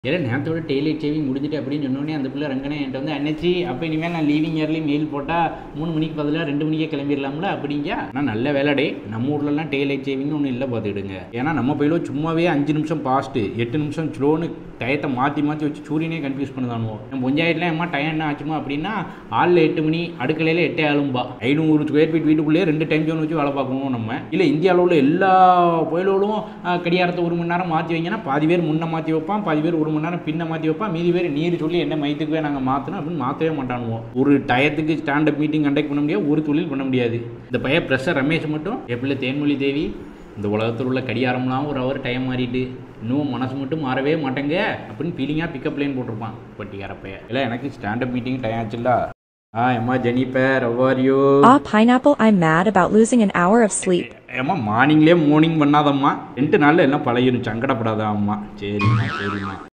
ஏன்னா நேரத்தோட Taylor saving முடிஞ்சுட்டு அப்படின்னு சொன்னோடனே அந்த பிள்ளை ரங்கனே என்கிட்ட வந்து அன்னைச்சி அப்போ இனிமேல் நான் லீவிங் இயர்லி மெயில் போட்டால் மூணு மணிக்கு பதிலாக ரெண்டு மணிக்கே கிளம்பிடலாம்ல அப்படிங்க ஆனால் நல்ல வேலைடே நம்ம ஊர்லலாம் டெய்லர் சேவிங்னு ஒன்றும் இல்லை பார்த்துக்கிடுங்க ஏன்னா நம்ம பையில சும்மாவே அஞ்சு நிமிஷம் பாஸ்ட்டு எட்டு நிமிஷம் ஸ்லோன்னு டயத்தை மாற்றி மாற்றி வச்சு சூரியனே கன்ஃபியூஸ் பண்ணுதானுவோம் நம்ம பஞ்சாயத்தில் ஏமா டைம் என்ன ஆச்சுமா அப்படின்னா ஆளில் எட்டு மணி அடுக்கலையில் எட்டே ஆளும்பா ஐநூறு ஸ்கொயர் ஃபீட் வீட்டுக்குள்ளேயே ரெண்டு டைம் ஜோன் வச்சு வேலை பார்க்கணும் நம்ம இல்லை இந்தியாவில் உள்ள எல்லா புயலோடும் கடிகாரத்தை ஒரு மணி நேரம் மாற்றி வைங்கன்னா பாதி பேர் முன்ன மாற்றி வைப்பான் பாதி பேர் ஒரு மணி நேரம் பின்ன மாற்றி வைப்பான் மீதி பேர் நீர் சொல்லி என்ன மையத்துக்கு நாங்கள் மாற்றணும் அப்படின்னு மாற்றவே மாட்டானுவோம் ஒரு டயத்துக்கு ஸ்டாண்டப் மீட்டிங் கண்டக்ட் பண்ண முடியாது ஒரு தொழில் பண்ண முடியாது இந்த பையன் ப்ரெஷர் ரமேஷ் மட்டும் எப்படி தேன்மொழி தேவி இந்த உலகத்தில் உள்ள கடிகாரம்லாம் ஒரு ஹவர் டைம் மாறிட்டு இன்னும் மனசு மட்டும் மாறவே மாட்டேங்க அப்படின்னு ஃபீலிங்காக பிக்கப் லைன் போட்டிருப்பான் பட்டிக்கார பையன் இல்லை எனக்கு ஸ்டாண்டப் மீட்டிங் டைம் ஆச்சுல்ல ஆ எம்மா ஜெனிபர் அவ்வாரியோ Ah, pineapple, I'm mad about losing an hour of sleep. ஏம்மா மார்னிங்லேயே மார்னிங் பண்ணாதம்மா ரெண்டு நாளில் எல்லாம் பழகிடும் சங்கடப்படாத அம்மா சரிம்மா சரிம்மா